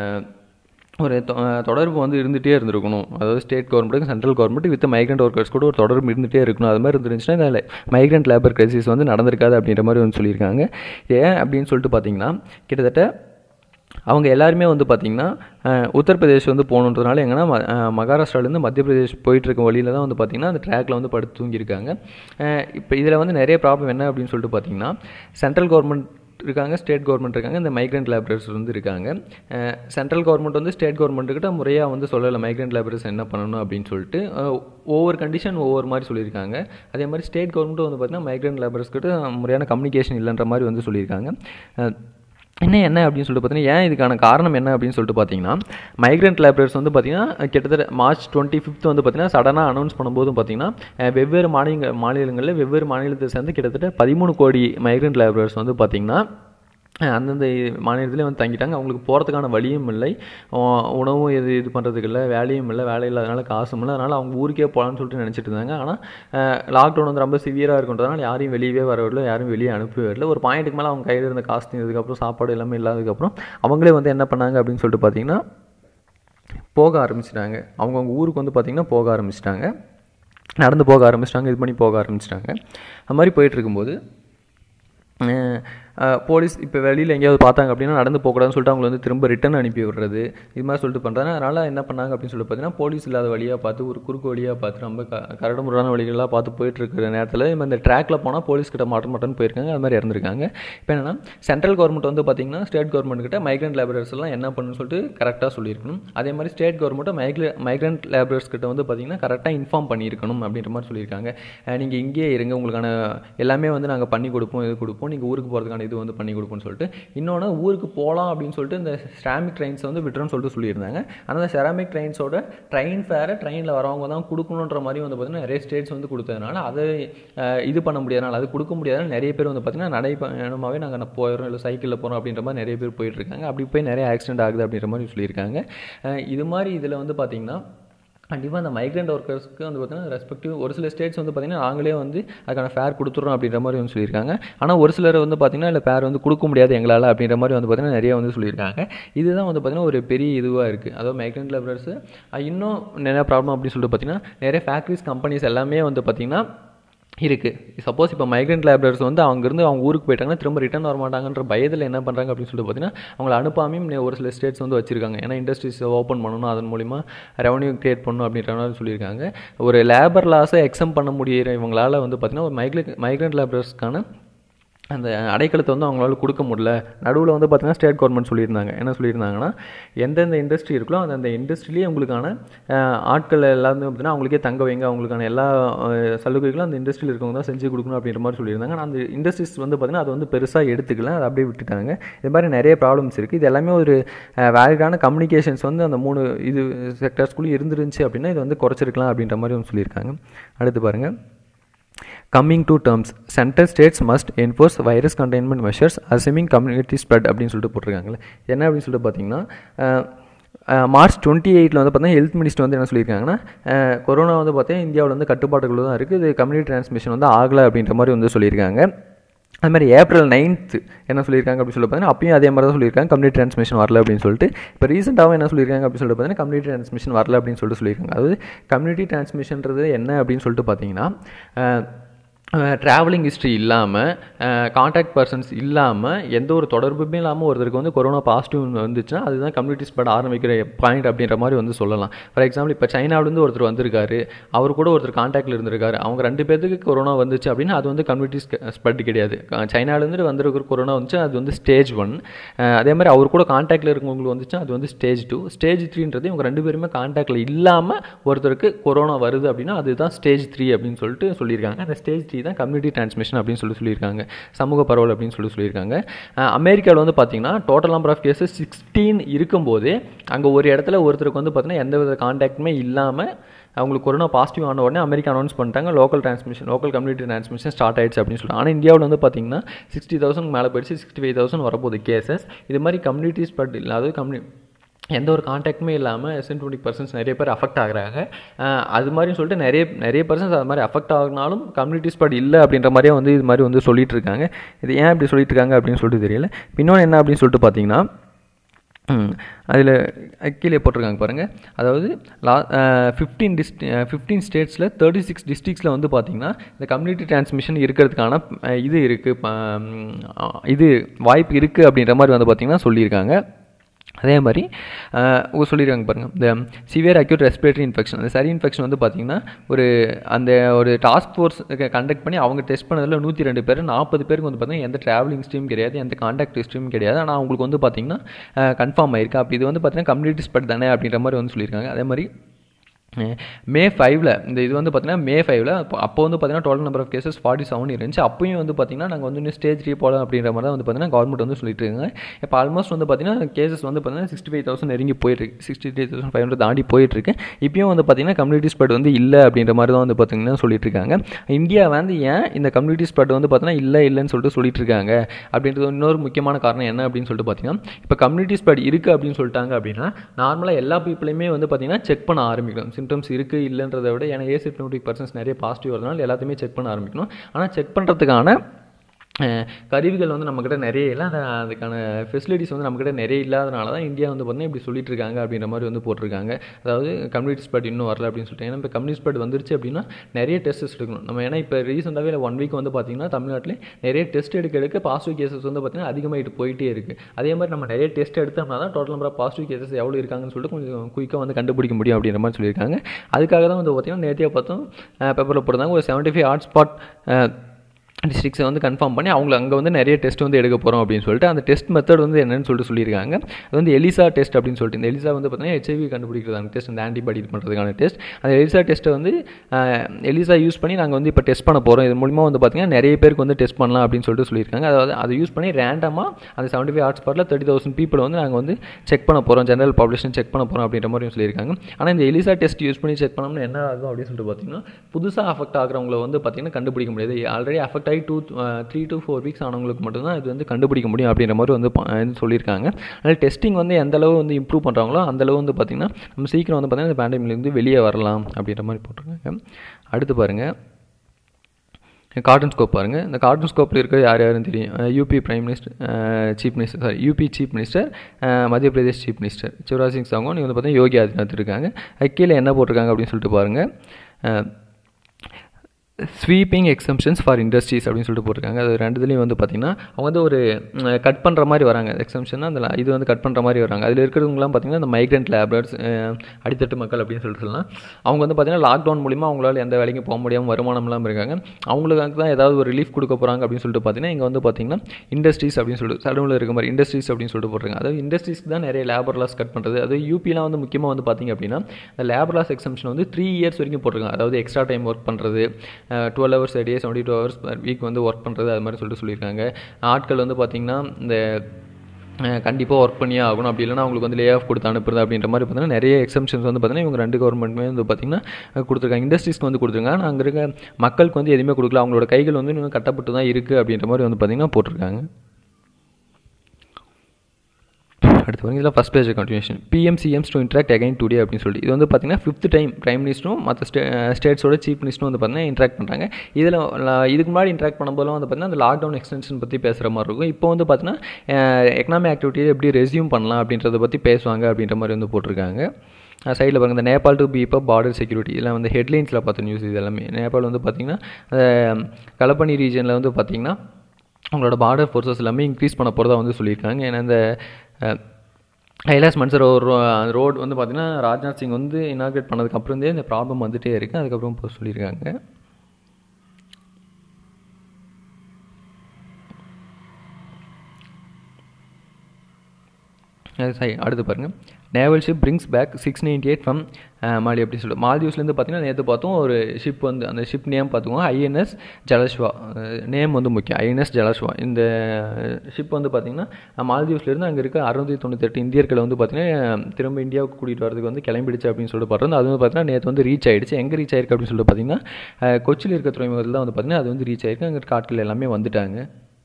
ஒரு தொடர்பு வந்து இருந்துகிட்டே இருந்திருக்கணும் அதாவது ஸ்டேட் கவர்மெண்ட்டுக்கு central government with migrant workers கூட ஒரு தொடர்பு இருந்துகிட்டே இருக்கணும் அது மாதிரி இருந்துருந்துச்சுன்னா இதில் மைக்ரண்ட் லேபர் கிரைசிஸ் வந்து நடந்திருக்காது அப்படின்ற மாதிரி வந்து சொல்லியிருக்காங்க ஏன் அப்படின்னு சொல்லிட்டு பார்த்தீங்கன்னா கிட்டத்தட்ட அவங்க எல்லாருமே வந்து பார்த்திங்கன்னா உத்தரப்பிரதேஷ் வந்து போகணுன்றதுனால எங்கன்னா மகாராஷ்டிராலேருந்து மத்திய பிரதேஷ் போயிட்டுருக்க வழியில் தான் வந்து பார்த்திங்கன்னா அந்த ட்ராக்கில் வந்து படுத்து தூங்கியிருக்காங்க இப்போ இதில் வந்து நிறைய ப்ராப்ளம் என்ன அப்படின்னு சொல்லிட்டு பார்த்தீங்கன்னா சென்ட்ரல் கவர்மெண்ட் இருக்காங்க ஸ்டேட் கவர்மெண்ட் இருக்காங்க இந்த மைக்ரண்ட் லேபரர்ஸ் வந்து இருக்காங்க சென்ட்ரல் கவர்மெண்ட் வந்து ஸ்டேட் கவர்மெண்ட்டுக்கிட்ட முறையாக வந்து சொல்லலை மைக்ரண்ட் லேபரர்ஸ் என்ன பண்ணணும் அப்படின்னு சொல்லிட்டு ஒவ்வொரு கண்டிஷன் ஒவ்வொரு மாதிரி சொல்லியிருக்காங்க அதே மாதிரி ஸ்டேட் கவர்மெண்ட்டும் வந்து பார்த்திங்கன்னா மைக்ரண்ட் லேபரர்ஸ்கிட்ட முறையான கம்யூனிகேஷன் இல்லைன்ற மாதிரி வந்து சொல்லியிருக்காங்க என்ன என்ன அப்படின்னு சொல்லிட்டு பார்த்தீங்கன்னா ஏன் இதுக்கான காரணம் என்ன அப்படின்னு சொல்லிட்டு பார்த்தீங்கன்னா மைக்ரண்ட் லேபரர்ஸ் வந்து பார்த்தீங்கன்னா கிட்டத்தட்ட மார்ச் டுவெண்ட்டி ஃபிஃப்த் வந்து பார்த்தீங்கன்னா சடனாக அனௌன்ஸ் பண்ணும்போது பார்த்தீங்கன்னா வெவ்வேறு மாநில மாநிலங்களில் வெவ்வேறு மாநிலத்தை சேர்ந்து கிட்டத்தட்ட பதிமூணு கோடி மைக்ரண்ட் லேபரர்ஸ் வந்து பார்த்திங்கன்னா அந்தந்த மாநிலத்திலே வந்து தங்கிட்டாங்க அவங்களுக்கு போகிறதுக்கான வழியும் இல்லை உணவும் இது இது பண்ணுறதுக்கு இல்லை வேலையும் இல்லை வேலை இல்லாதனால காசும் இல்லை அதனால் அவங்க ஊருக்கே போகலான்னு சொல்லிட்டு நினச்சிட்டு இருந்தாங்க ஆனால் லாக்டவுன் வந்து ரொம்ப சிவியராக இருக்குன்றதுனால யாரையும் வெளியவே வர வரல யாரும் வெளியே அனுப்பவே வரல ஒரு பாயிண்ட்டுக்கு மேலே அவங்க கையில் இருந்த காசு தீர்ந்ததுக்கப்புறம் சாப்பாடு எல்லாமே இல்லாததுக்கப்புறம் அவங்களே வந்து என்ன பண்ணாங்க அப்படின்னு சொல்லிட்டு பார்த்தீங்கன்னா போக ஆரம்பிச்சிட்டாங்க அவங்கவுங்க ஊருக்கு வந்து பார்த்திங்கன்னா போக ஆரம்பிச்சிட்டாங்க நடந்து போக ஆரம்பிச்சிட்டாங்க இது பண்ணி போக ஆரம்பிச்சிட்டாங்க அது மாதிரி போயிட்டு இருக்கும்போது போலீஸ் இப்போ வெளியில் எங்கேயாவது பார்த்தாங்க அப்படின்னா நடந்து போகக்கூடாதுன்னு சொல்லிட்டு அவங்களை வந்து திரும்ப ரிட்டன் அனுப்பி விடுறது இது மாதிரி சொல்லிட்டு பண்ணுறாங்க அதனால் என்ன பண்ணாங்க அப்படின்னு சொல்லிட்டு பார்த்தீங்கன்னா போலீஸ் இல்லாத வழியாக பார்த்து ஒரு குறுக்கு வழியாக பார்த்து ரொம்ப க கரடுமுறான வழிகளாக பார்த்து போயிட்டு இருக்கிற நேரத்தில் இப்போ இந்த ட்ராக்ல போனால் போலீஸ் கிட்ட மாட்டம் மாட்டோன்னு போயிருக்காங்க அது மாதிரி இறந்துருக்காங்க இப்போ என்னன்னா சென்ட்ரல் கவர்மெண்ட் வந்து பார்த்தீங்கன்னா ஸ்டேட் கவர்மெண்ட் கிட்ட மைக்ரண்ட் லேபரர்ஸ் எல்லாம் என்ன பண்ணணும்னு சொல்லிட்டு கரெக்டாக சொல்லியிருக்கணும் அதே மாதிரி ஸ்டேட் கவர்மெண்ட்டும் மைக்ர மைக்ரண்ட் லேபரர்ஸ் கிட்ட வந்து பார்த்தீங்கன்னா கரெக்டாக இன்ஃபார்ம் பண்ணியிருக்கணும் அப்படின்ற மாதிரி சொல்லியிருக்காங்க நீங்கள் இங்கேயே இருங்க உங்களுக்கான எல்லாமே வந்து நாங்கள் பண்ணி கொடுப்போம் இது கொடுப்போம் நீங்கள் ஊருக்கு போகிறதுக்கான இது வந்து பண்ணி கொடுப்போம்னு சொல்லிட்டு இன்னொன்று ஊருக்கு போகலாம் அப்படின்னு சொல்லிட்டு இந்த செராமிக் ட்ரெயின்ஸை வந்து விட்டுறோன்னு சொல்லிட்டு சொல்லியிருந்தாங்க ஆனால் அந்த செராமிக் ட்ரெயின்ஸோட ட்ரெயின் ஃபேரை ட்ரெயினில் வரவங்க தான் கொடுக்கணுன்ற மாதிரி வந்து பார்த்திங்கன்னா நிறைய ஸ்டேட்ஸ் வந்து கொடுத்ததுனால அதை இது பண்ண முடியாதனால அது கொடுக்க முடியாதனால நிறைய பேர் வந்து பார்த்திங்கன்னா நடைப்பயணமாகவே நாங்கள் போயிடுறோம் இல்லை சைக்கிளில் போகிறோம் அப்படின்ற மாதிரி நிறைய பேர் போயிட்டுருக்காங்க அப்படி போய் நிறைய ஆக்சிடென்ட் ஆகுது அப்படின்ற மாதிரி சொல்லியிருக்காங்க இது மாதிரி இதில் வந்து பார்த்திங்கன்னா கண்டிப்பாக அந்த மைக்ரண்ட் ஒர்க்கர்ஸ்க்கு வந்து பார்த்தீங்கன்னா ரெஸ்பெக்டிவ் ஒரு சில ஸ்டேட்ஸ் வந்து பார்த்திங்கன்னா நாங்களே வந்து அதுக்கான ஃபேர் கொடுத்துட்றோம் அப்படின்ற மாதிரி வந்து சொல்லியிருக்காங்க ஆனால் ஒரு சிலர் வந்து பார்த்திங்கன்னா இல்லை ஃபேர் வந்து கொடுக்க முடியாது எங்களால் அப்படின்ற மாதிரி வந்து பார்த்திங்கன்னா நிறைய வந்து சொல்லியிருக்காங்க இதுதான் வந்து பார்த்திங்கன்னா ஒரு பெரிய இதுவாக இருக்குது அதாவது மைக்ரண்ட் லேபரர்ஸ் இன்னும் நிறைய ப்ராப்ளம் அப்படின்னு சொல்லிட்டு பார்த்திங்கன்னா நிறைய ஃபேக்ட்ரிஸ் கம்பெனிஸ் எல்லாமே வந்து பார்த்திங்கன்னா இருக்குது சப்போஸ் இப்போ மைக்ரண்ட் லேபரர்ஸ் வந்து அங்கேருந்து அவங்க ஊருக்கு போயிட்டாங்கன்னா திரும்ப ரிட்டர்ன் வர மாட்டாங்கன்ற பயத்தில் என்ன பண்ணுறாங்க அப்படின்னு சொல்லிட்டு பார்த்தீங்கன்னா அவங்கள அனுப்பாமையும் ஒரு சில ஸ்டேட்ஸ் வந்து வச்சிருக்காங்க ஏன்னா இண்டஸ்ட்ரீஸ் ஓப்பன் பண்ணணும் அதன் மூலிமா ரெவன்யூ கிரியேட் பண்ணணும் அப்படின்ற மாதிரி சொல்லியிருக்காங்க ஒரு லேபர் லாஸை எக்ஸம் பண்ண முடியிற இவங்களால் வந்து பார்த்திங்கன்னா ஒரு மைக்ரண்ட் மைக்ரண்ட் லேபரர்ஸ்க்கான அந்த அடைக்கலத்தை வந்து அவங்களால கொடுக்க முடியல நடுவில் வந்து பார்த்தீங்கன்னா ஸ்டேட் கவர்மெண்ட் சொல்லியிருந்தாங்க என்ன சொல்லியிருந்தாங்கன்னா எந்தெந்த இண்டஸ்ட்ரி இருக்கோ அந்தந்த இண்டஸ்ட்ரிலேயே உங்களுக்கான ஆட்கள் எல்லாருமே பார்த்தீங்கன்னா அவங்களுக்கே தங்க வைங்க அவங்களுக்கான எல்லா சலுகைகளும் அந்த இண்டஸ்ட்ரியில் இருக்கவங்க தான் செஞ்சு கொடுக்கணும் அப்படின்ற மாதிரி சொல்லியிருந்தாங்க ஆனால் அந்த இண்டஸ்ட்ரீஸ் வந்து பார்த்திங்கன்னா அது வந்து பெருசாக எடுத்துக்கல அதை அப்படியே விட்டுட்டாங்க இது மாதிரி நிறைய ப்ராப்ளம்ஸ் இருக்குது இது எல்லாமே ஒரு வேலிடான கம்யூனிகேஷன்ஸ் வந்து அந்த மூணு இது செக்டர்ஸ்குள்ளே இருந்துருந்துச்சு அப்படின்னா இது வந்து குறைச்சிருக்கலாம் அப்படின்ற மாதிரி சொல்லியிருக்காங்க அடுத்து பாருங்கள் coming to terms central states must enforce virus containment measures assuming community spread அப்படின்னு சொல்லிட்டு போட்டிருக்காங்களே என்ன அப்படின்னு சொல்லிட்டு பார்த்தீங்கன்னா மார்ச் டுவெண்ட்டி எயிட்டில் வந்து பார்த்தீங்கன்னா ஹெல்த் மினிஸ்டர் வந்து என்ன சொல்லியிருக்காங்கன்னா கொரோனா வந்து பார்த்தீங்கன்னா இந்தியாவில் வந்து கட்டுப்பாடுகள் தான் இருக்குது இது கம்யூனிட்டி டிரான்ஸ்மிஷன் வந்து ஆகலை அப்படின்ற மாதிரி வந்து சொல்லியிருக்காங்க அது மாதிரி ஏப்ரல் நைன்த்து என்ன சொல்லியிருக்காங்க அப்படின்னு சொல்லி பார்த்தீங்கன்னா அப்பயும் அதே மாதிரி தான் சொல்லியிருக்காங்க கம்யூனிட்டி ட்ரான்ஸ்மிஷன் வரல அப்படின்னு சொல்லிட்டு இப்போ ரீசெண்டாகவும் என்ன சொல்லியிருக்காங்க அப்படின்னு சொல்லிட்டு பார்த்தீங்கன்னா கம்யூனிட்டி ட்ரான்ஸ்மிஷன் வரல அப்படின்னு சொல்லிட்டு சொல்லியிருக்காங்க அதாவது கம்யூனிட்டி ட்ரான்ஸ்மிஷன்றது என்ன அப்படின்னு சொல்லிட்டு பார்த்தீங்கன்னா ட்ராவலிங் ஹிஸ்ட்ரி இல்லாமல் காண்டாக்ட் பர்சன்ஸ் இல்லாமல் எந்த ஒரு தொடர்புமே இல்லாமல் ஒருத்தருக்கு வந்து கொரோனா பாசிட்டிவ் வந்துச்சுன்னா அதுதான் கம்யூனிட்டி ஸ்ப்ரெட் ஆரம்பிக்கிற பாயிண்ட் அப்படின்ற மாதிரி வந்து சொல்லலாம் ஃபார் எக்ஸாம்பிள் இப்போ சைனாவிலேருந்து ஒருத்தர் வந்திருக்காரு அவர் கூட ஒருத்தர் காண்டாக்டில் இருந்திருக்காரு அவங்க ரெண்டு பேர்த்துக்கு கொரோனா வந்துச்சு அப்படின்னா அது வந்து கம்யூனிட்டி ஸ்ப்ரெட் கிடையாது சைனாலேருந்து வந்திருக்கிற கொரோனா வந்துச்சு அது வந்து ஸ்டேஜ் ஒன் அதே மாதிரி அவர் கூட காண்டாக்டில் இருக்கவங்களுக்கு வந்துச்சுன்னா அது வந்து ஸ்டேஜ் டூ ஸ்டேஜ் த்ரீன்றது இவங்க ரெண்டு பேருமே காண்டாக்டில் இல்லாமல் ஒருத்தருக்கு கொரோனா வருது அப்படின்னா அதுதான் ஸ்டேஜ் த்ரீ அப்படின்னு சொல்லிட்டு சொல்லியிருக்காங்க அந்த ஸ்டேஜ் த்ரீ தான் கம்யூனிட்டி டிரான்ஸ்மிஷன் அப்படின்னு சொல்லி சொல்லியிருக்காங்க சமூக பரவல் அப்படின்னு சொல்லி சொல்லியிருக்காங்க அமெரிக்காவில் வந்து பார்த்தீங்கன்னா total number of cases sixteen இருக்கும்போது அங்கே ஒரு இடத்துல ஒருத்தருக்கு வந்து பார்த்தீங்கன்னா எந்த வித காண்டாக்டுமே இல்லாமல் அவங்களுக்கு கொரோனா பாசிட்டிவ் ஆன உடனே அமெரிக்கா அனௌன்ஸ் பண்ணிட்டாங்க local transmission local community transmission start ஆயிடுச்சு அப்படின்னு சொல்லிட்டு ஆனால் இந்தியாவில் வந்து பார்த்தீங்கன்னா சிக்ஸ்டி தௌசண்ட் மேலே போயிடுச்சு சிக்ஸ்டி ஃபைவ் தௌசண்ட் வரப்போகுது கேசஸ் இது மாதிரி கம்யூனிட்டி ஸ்ப்ரெட் இல்லாத கம்யூனி எந்த ஒரு காண்டாக்டுமே இல்லாமல் எஸ்என் டுவெண்ட்டி பர்சன்ஸ் நிறைய பேர் அஃபெக்ட் ஆகுறாங்க அது மாதிரின்னு சொல்லிட்டு நிறைய நிறைய பர்சன்ஸ் அது மாதிரி அஃபெக்ட் ஆகினாலும் கம்யூனிட்டி ஸ்ப்ரெட் இல்லை அப்படின்ற மாதிரியே வந்து இது மாதிரி வந்து சொல்லிட்டு இருக்காங்க இது ஏன் இப்படி சொல்லிட்டு இருக்காங்க அப்படின்னு சொல்லிட்டு தெரியல இன்னொன்று என்ன அப்படின்னு சொல்லிட்டு பார்த்தீங்கன்னா அதில் கீழே போட்டிருக்காங்க பாருங்கள் அதாவது லா ஃபிஃப்டீன் டிஸ்ட் ஃபிஃப்டீன் ஸ்டேட்ஸில் தேர்ட்டி சிக்ஸ் டிஸ்ட்ரிக்ஸில் வந்து பார்த்திங்கன்னா இந்த கம்யூனிட்டி டிரான்ஸ்மிஷன் இருக்கிறதுக்கான இது இருக்குது இது வாய்ப்பு இருக்குது அப்படின்ற மாதிரி வந்து பார்த்திங்கன்னா சொல்லியிருக்காங்க அதே மாதிரி சொல்லியிருக்காங்க பாருங்கள் இந்த சிவியர் அக்யூட் ரெஸ்பிரேட்டரி இன்ஃபெக்ஷன் அந்த சரி இன்ஃபெக்ஷன் வந்து பார்த்திங்கன்னா ஒரு அந்த ஒரு டாஸ்க் ஃபோர்ஸ் கண்டக்ட் பண்ணி அவங்க டெஸ்ட் பண்ணதில் நூற்றி ரெண்டு பேர் நாற்பது பேருக்கு வந்து பார்த்திங்கன்னா எந்த ட்ராவலிங் ஹிஸ்ட்ரியும் கிடையாது எந்த காண்டாக்ட் ஹிஸ்ட்ரியும் கிடையாது ஆனால் அவங்களுக்கு வந்து பார்த்திங்கன்னா கன்ஃபார்ம் ஆயிருக்கு அப்போ இது வந்து பார்த்திங்கன்னா கம்யூனிட்டி ஸ்ப்ரெட் தானே அப்படின்ற மாதிரி வந்து சொல்லியிருக்காங்க அதே மாதிரி மே ஃபைவ்ல இந்த இது வந்து பார்த்தீங்கன்னா மே ஃபைவ்ல அப்போ அப்போ வந்து பார்த்தீங்கன்னா total number of cases forty seven இருந்துச்சு அப்பயும் வந்து பார்த்தீங்கன்னா நாங்கள் வந்து இன்னும் ஸ்டேஜ் த்ரீ போகலாம் அப்படின்ற மாதிரி தான் வந்து பார்த்தீங்கன்னா கவர்மெண்ட் வந்து சொல்லிட்டு இருக்காங்க இப்போ ஆல்மோஸ்ட் வந்து பார்த்தீங்கன்னா கேசஸ் வந்து பார்த்தீங்கன்னா சிக்ஸ்டி ஃபைவ் தௌசண்ட் நெருங்கி போயிட்டுருக்கு sixty three thousand five hundred தாண்டி போயிட்டுருக்கு இப்பயும் வந்து பார்த்தீங்கன்னா கம்யூனிட்டி ஸ்ப்ரெட் வந்து இல்லை அப்படின்ற மாதிரி தான் வந்து பார்த்தீங்கன்னா சொல்லிட்டு இருக்காங்க இந்தியா வந்து ஏன் இந்த கம்யூனிட்டி ஸ்ப்ரெட் வந்து பார்த்தீங்கன்னா இல்லை இல்லைன்னு சொல்லிட்டு சொல்லிட்டு இருக்காங்க அப்படின்றது இன்னொரு முக்கியமான காரணம் என்ன அப்படின்னு சொல்லிட்டு பார்த்தீங்கன்னா இப்போ கம்யூனிட்டி ஸ்ப்ரெட் இருக்குது அப்படின்னு சொல்லிட்டாங்க அப்படின்னா நார்மலாக எல்லா பீப்புளையுமே வந்து பார்த்தீங்கன்னா செக் பண்ண ஆரம்பிக்கணும் சிம்டம்ஸ் இருக்குது இல்லை இல்லைன்றதை விட ஏன்னா ஏசி டுவெண்ட்டி பர்சன்ட் நிறைய பாசிட்டிவ் வரதுனால எல்லாத்தையுமே செக் பண்ண ஆரம்பிக்கணும் ஆனால் செக் பண்ணுறதுக்கான கருவிகள் வந்து நம்மக்கிட்ட நிறைய இல்லை அந்த அதுக்கான ஃபெசிலிட்டிஸ் வந்து நம்மக்கிட்ட நிறைய இல்லாதனால தான் இந்தியா வந்து பார்த்தீங்கன்னா இப்படி சொல்லிட்டு இருக்காங்க அப்படின்ற மாதிரி வந்து போட்டிருக்காங்க அதாவது கம்யூனிட்டி ஸ்ப்ரெட் இன்னும் வரல அப்படின்னு சொல்லிட்டு ஏன்னா இப்போ கம்யூனிட்டி ஸ்ப்ரெட் வந்துருச்சு அப்படின்னா நிறைய டெஸ்ட்ஸ் எடுக்கணும் நம்ம ஏன்னா இப்போ ரீசெண்டாகவே ஒன் வீக் வந்து பார்த்திங்கன்னா தமிழ்நாட்டில் நிறைய டெஸ்ட் எடுக்க எடுக்க பாசிட்டிவ் கேசஸ் வந்து பார்த்திங்கன்னா அதிகமாகிட்டு போயிட்டே இருக்குது அதே மாதிரி நம்ம நிறைய டெஸ்ட் எடுத்தோம்னா தான் total number of positive cases எவ்வளோ இருக்காங்கன்னு சொல்லிட்டு கொஞ்சம் குயிக்காக வந்து கண்டுபிடிக்க முடியும் அப்படின்ற மாதிரி சொல்லியிருக்காங்க அதுக்காக தான் வந்து பார்த்திங்கன்னா நேற்றைய பார்த்தோம் பேப்பரில் போட்டிருந்தாங்க ஒரு செவன்ட்டி ஃபைவ் ஹாட்ஸ்பாட் டிஸ்ட்ரிக்ஸை வந்து கன்ஃபார்ம் பண்ணி அவங்கள அங்கே வந்து நிறைய டெஸ்ட் வந்து எடுக்க போகிறோம் அப்படின்னு சொல்லிட்டு அந்த டெஸ்ட் மெத்தட் வந்து என்னன்னு சொல்லிட்டு சொல்லியிருக்காங்க அது வந்து எலிசா டெஸ்ட் அப்படின்னு சொல்லிட்டு இந்த எலிசா வந்து பார்த்தீங்கன்னா ஹெச்ஐவி கண்டுபிடிக்கிறதான டெஸ்ட் அந்த ஆன்டிபாடி இது பண்ணுறதுக்கான டெஸ்ட் அந்த எலிசா டெஸ்ட்டை வந்து எலிசா யூஸ் பண்ணி நாங்கள் வந்து இப்போ டெஸ்ட் பண்ண போகிறோம் இது மூலிமா வந்து பார்த்தீங்கன்னா நிறைய பேருக்கு வந்து டெஸ்ட் பண்ணலாம் அப்படின்னு சொல்லிட்டு சொல்லியிருக்காங்க அதாவது அதை யூஸ் பண்ணி ரேண்டமாக அந்த செவன்ட்டி ஃபைவ் ஹாட்ஸ்பாட்டில் தேர்ட்டி தௌசண்ட் பீப்புள் வந்து நாங்கள் வந்து செக் பண்ண போகிறோம் ஜெனரல் பாப்புலேஷன் செக் பண்ண போகிறோம் அப்படின்ற மாதிரி சொல்லியிருக்காங்க ஆனால் இந்த எலிசா டெஸ்ட் யூஸ் பண்ணி செக் பண்ணோம்னா என்ன ஆகும் அப்படின்னு சொல்லிட்டு பார்த்தீங்கன்னா புதுசாக அஃபெக்ட் ஆகிறவங்கள வந்து பார்த்தீங்கன்னா கண்டுபிடிக்க முடியாது ஆல்ரெடி அஃபெக்ட் ஆகி two three to four weeks ஆனவங்களுக்கு மட்டும்தான் இது வந்து கண்டுபிடிக்க முடியும் அப்படின்ற மாதிரி வந்து சொல்லியிருக்காங்க அதனால் டெஸ்டிங் வந்து எந்த அளவு வந்து இம்ப்ரூவ் பண்ணுறாங்களோ அந்தளவு வந்து பார்த்திங்கன்னா நம்ம சீக்கிரம் வந்து பார்த்திங்கன்னா இந்த பேண்டமிக்லேருந்து வெளியே வரலாம் அப்படின்ற மாதிரி போட்டிருக்காங்க அடுத்து பாருங்கள் கார்ட்டூன் ஸ்கோப் பாருங்கள் இந்த கார்ட்டூன் ஸ்கோப்பில் இருக்க யார் யாருன்னு தெரியும் UP prime minister chief minister sorry UP chief minister Madhya Pradesh chief minister Shivraj Singh Chouhan இவங்க வந்து பார்த்தீங்கன்னா யோகி ஆதித்யநாத் இருக்காங்க கீழே என்ன போட்டிருக்காங்க அப்படின்னு சொல்லிட்டு பாருங்கள் ஸ்வீப்பிங் எக்ஸம்ஷன்ஸ் ஃபார் இண்டஸ்ட்ரீஸ் அப்படின்னு சொல்லிட்டு போட்டிருக்காங்க அது ரெண்டுத்துலேயும் வந்து பார்த்திங்கன்னா அவங்க வந்து ஒரு கட் பண்ணுற மாதிரி வராங்க எக்ஸம்ஷன் அந்த இது வந்து கட் பண்ணுற மாதிரி வராங்க அதில் இருக்கிறவங்களாம் பார்த்திங்கன்னா இந்த மைக்ரெண்ட் லேபர்ஸ் அடித்தட்டு மக்கள் அப்படின்னு சொல்லிட்டு சொல்லலாம் அவங்க வந்து பார்த்திங்கன்னா லாக்டவுன் மூலிமா அவங்களால எந்த வேலைக்கும் போக முடியாமல் வருமானம் இல்லாமல் இருக்காங்க அவங்களுக்கு தான் ஏதாவது ஒரு ரிலீஃப் கொடுக்க போகிறாங்க அப்படின்னு சொல்லிட்டு பார்த்தீங்கன்னா இங்கே வந்து பார்த்திங்கன்னா இண்டஸ்ட்ரீஸ் அப்படின்னு சொல்லிட்டு சடவுனில் இருக்க மாதிரி இண்டஸ்ட்ரீஸ் அப்படின்னு சொல்லிட்டு போட்டிருக்காங்க அதாவது இண்டஸ்ட்ரீஸ்க்கு தான் நிறைய லேபர் லாஸ் கட் பண்ணுறது அது யூபிலாம் வந்து முக்கியமாக வந்து பார்த்திங்க அப்படின்னா இந்த லேபர் லாஸ் எக்ஸம்ஷன் வந்து த்ரீ இயர்ஸ் வரைக்கும் போட்டிருக்காங்க அதாவது எக்ஸ்ட்ரா டைம் ஒர்க் பண்ணுறது twelve hours day seventy two hours per week வந்து ஒர்க் பண்ணுறது அது மாதிரி சொல்லிட்டு சொல்லியிருக்காங்க ஆட்கள் வந்து பார்த்திங்கன்னா இந்த கண்டிப்பாக ஒர்க் பண்ணியே ஆகணும் அப்படி இல்லைனா அவங்களுக்கு வந்து லே ஆஃப் கொடுத்து அனுப்புறது அப்படின்ற மாதிரி பார்த்தீங்கன்னா நிறைய எக்ஸம்ஷன்ஸ் வந்து பார்த்தீங்கன்னா இவங்க ரெண்டு கவர்மெண்ட்டுமே வந்து பார்த்திங்கன்னா கொடுத்துருக்காங்க இண்டஸ்ட்ரீஸ்க்கு வந்து கொடுத்துருக்காங்க ஆனால் அங்கே இருக்க மக்களுக்கு வந்து எதுவுமே கொடுக்கல அவங்களோட கைகள் வந்து இன்னும் கட்டப்பட்டு தான் இருக்குது அப்படின்ற மாதிரி வந்து பார்த்திங்கன்னா போட்டிருக்காங்க அடுத்து பாருங்க இதில் first page continuation PM CMs to interact again today அப்படின்னு சொல்லிட்டு இது வந்து பார்த்தீங்கன்னா ஃபிஃப்த் டைம் பிரைம் மினிஸ்டரும் மற்ற ஸ்டே ஸ்டேட்ஸோட சீஃப் மினிஸ்டரும் வந்து பார்த்தீங்கன்னா இன்ட்ராக்ட் பண்ணுறாங்க இதில் இதுக்கு முன்னாடி இன்ட்ராக்ட் பண்ணும்போதெல்லாம் வந்து பார்த்தீங்கன்னா அந்த லாக்டவுன் எக்ஸ்டென்ஷன் பற்றி பேசுகிற மாதிரி இருக்கும் இப்போ வந்து பார்த்தீங்கன்னா எக்கனாமிக் ஆக்டிவிட்டியை எப்படி ரெசியூம் பண்ணலாம் அப்படின்றத பற்றி பேசுவாங்க அப்படின்ற மாதிரி வந்து போட்டிருக்காங்க சைடில் பாருங்கள் இந்த Nepal to beef up border security இதெல்லாம் வந்து ஹெட்லைன்ஸில் பார்த்த நியூஸ் இது எல்லாமே நேபாள் வந்து பார்த்திங்கன்னா களப்பணி ரீஜனில் வந்து பார்த்திங்கன்னா அவங்களோட பார்டர் ஃபோர்ஸஸ் எல்லாமே இன்க்ரீஸ் பண்ண போகிறதா வந்து சொல்லியிருக்காங்க ஏன்னா இந்த கைலாஸ் மன்சர் ஒரு ரோடு வந்து பார்த்திங்கன்னா ராஜ்நாத் சிங் வந்து இனாக்ரேட் பண்ணதுக்கப்புறந்தே இந்த ப்ராப்ளம் வந்துகிட்டே இருக்குது அதுக்கப்புறம் இப்போ சொல்லியிருக்காங்க சரி அடுத்து பாருங்கள் naval ship brings back six ninety eight from Male அப்படி சொல்லுவோம் மால்தீவ்ஸ்லேருந்து பார்த்தீங்கன்னா நேற்று பார்த்தோம் ஒரு ஷிப் வந்து அந்த ஷிப் நேம் பார்த்துக்கோங்க ஐஎன்எஸ் ஜலஸ்வா நேம் வந்து முக்கியம் ஐஎன்எஸ் ஜலஸ்வா இந்த ஷிப் வந்து பார்த்திங்கன்னா மால்தீவ்ஸ்லேருந்து அங்கே இருக்க அறுநூத்தி தொண்ணூத்தெட்டு இந்தியர்களை வந்து பார்த்திங்கன்னா திரும்ப இந்தியாவுக்கு கூட்டிகிட்டு வரதுக்கு வந்து கிளம்பிடுச்சு அப்படின்னு சொல்லிட்டு பார்த்தோம் அது வந்து பார்த்திங்கன்னா நேற்று வந்து ரீச் ஆகிடுச்சு எங்கே ரீச் ஆயிருக்கு அப்படின்னு சொல்லிட்டு பார்த்திங்கன்னா கொச்சியில் இருக்க துறைமுகத்தில் தான் வந்து பார்த்திங்கன்னா அது வந்து ரீச் ஆயிருக்கு அங்கே ஆட்கள் எல்லாமே வந்துட்டாங்க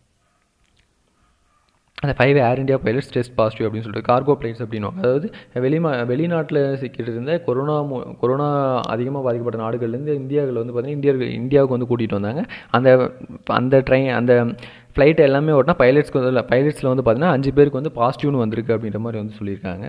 அந்த ஃபைவ் ஏர் இந்தியா பைலட்ஸ் டெஸ்ட் பாசிட்டிவ் அப்படின்னு சொல்லிட்டு கார்கோ பிளைட்ஸ் அப்படின்னு அதாவது வெளிமா வெளிநாட்டில் சிக்கிட்டு இருந்த கொரோனா கொரோனா அதிகமாக பாதிக்கப்பட்ட நாடுகள்லேருந்து இந்தியாவில் வந்து பார்த்திங்கன்னா இந்தியர்கள் இந்தியாவுக்கு வந்து கூட்டிகிட்டு வந்தாங்க அந்த அந்த ட்ரெயின் அந்த ஃப்ளைட் எல்லாமே ஓட்டினா பைலட்ஸ்க்கு வந்து இல்லை பைலட்ஸில் வந்து பார்த்திங்கன்னா அஞ்சு பேருக்கு வந்து பாசிட்டிவ்னு வந்திருக்கு அப்படின்ற மாதிரி வந்து சொல்லியிருக்காங்க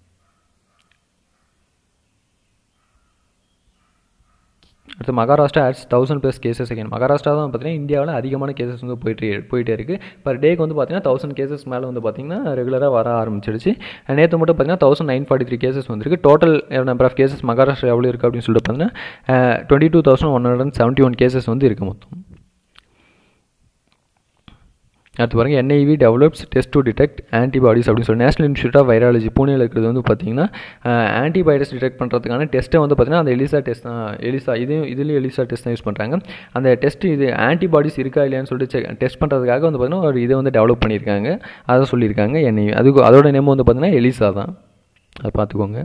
அடுத்து Maharashtra adds thousand plus cases again Maharashtra தான் பார்த்தீங்கன்னா இந்தியாவில் அதிகமான கேசஸ் வந்து போயிட்டு போயிட்டே இருக்குது பர் டேக்கு வந்து பார்த்தீங்கன்னா தௌசண்ட் கேசஸ் மேலே வந்து பார்த்தீங்கன்னா ரெகுலராக வர ஆரம்பிச்சிடுச்சு நேற்று மட்டும் பார்த்தீங்கன்னா thousand nine forty three cases வந்திருக்கு total number of cases Maharashtra எவ்வளோ இருக்குது அப்படின்னு சொல்லிட்டு பார்த்தீங்கன்னா twenty two thousand one hundred seventy one cases வந்து இருக்குது மொத்தம் அடுத்து பாருங்கள் NIV develops test to detect antibodies அப்படின்னு சொல்லி நேஷனல் இன்ஸ்டியூட் ஆஃப் வைராலஜி பூனேயில் இருக்கிறது வந்து பார்த்தீங்கன்னா ஆன்டிபயோட்டிக்ஸ் டிடெக்ட் பண்ணுறதுக்கான டெஸ்ட்டை வந்து பார்த்தீங்கன்னா அந்த எலிசா டெஸ்ட் தான் எலிசா இதையும் இதுலேயும் எலிசா டெஸ்ட் தான் யூஸ் பண்ணுறாங்க அந்த டெஸ்ட் இது ஆன்டிபாடிஸ் இருக்கா இல்லையான்னு சொல்லிட்டு செக் டெஸ்ட் பண்ணுறதுக்காக வந்து பார்த்தீங்கன்னா ஒரு இதை வந்து டெவலப் பண்ணியிருக்காங்க அதை சொல்லியிருக்காங்க என்ஐவி அதுக்கு அதோட நேம் வந்து பார்த்தீங்கன்னா எலிசா தான் அதை பார்த்துக்கோங்க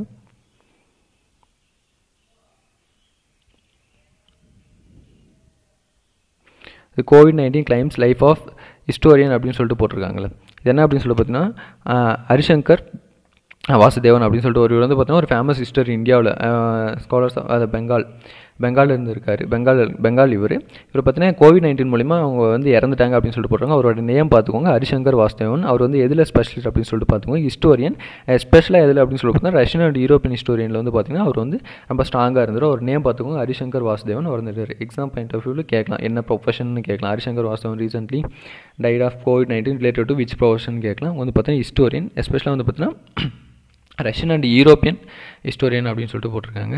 COVID nineteen claims life of historian அப்படின்னு சொல்லிட்டு போட்டிருக்காங்களே இது என்ன அப்படின்னு சொல்லி பார்த்தீங்கன்னா ஹரிசங்கர் வாசுதேவன் அப்படின்னு சொல்லிட்டு ஒரு வந்து பார்த்தீங்கன்னா ஒரு ஃபேமஸ் ஹிஸ்டரி இந்தியாவில் ஸ்காலர்ஸ் அது பெங்கால் பெங்காலில் இருந்து இருக்கார் பெங்கால் பெங்கால் இவர் இவர் பார்த்தீங்கன்னா கோவிட் நைன்டீன் மூலிமா அவங்க வந்து இறந்துட்டாங்க அப்படின்னு சொல்லிட்டு போடுறாங்க அவரோட நேம் பார்த்துக்கோங்க ஹரிசங்கர் வாசுதேவன் அவர் வந்து எதில் ஸ்பெஷலிஸ்ட் அப்படின்னு சொல்லிட்டு பார்த்துக்கோங்க ஹிஸ்டோரியன் ஸ்பெஷலாக எதில் அப்படின்னு சொல்லி பார்த்தீங்கன்னா ரஷ்யன் அண்ட் யூரோப்பியன் ஹிஸ்டோரியனில் வந்து பார்த்தீங்கன்னா அவர் வந்து ரொம்ப ஸ்ட்ராங்காக இருந்தார் அவர் நேம் பார்த்துக்கோங்க ஹரிசங்கர் வாசுதேவன் அவர் வந்துட்டார் எக்ஸாம் பாயிண்ட் ஆஃப் வியூவில் கேட்கலாம் என்ன ப்ரொஃபஷன் கேட்கலாம் Harishankar Vasudevan recently died of COVID nineteen related to which profession கேட்கலாம் வந்து பார்த்தீங்கன்னா ஹிஸ்டோரியன் எஸ்பெஷலாக வந்து பார்த்தீங்கன்னா ரஷ்யன் அண்ட் யூரோப்பியன் ஹிஸ்டோரியன் அப்படின்னு சொல்லிட்டு போட்டிருக்காங்க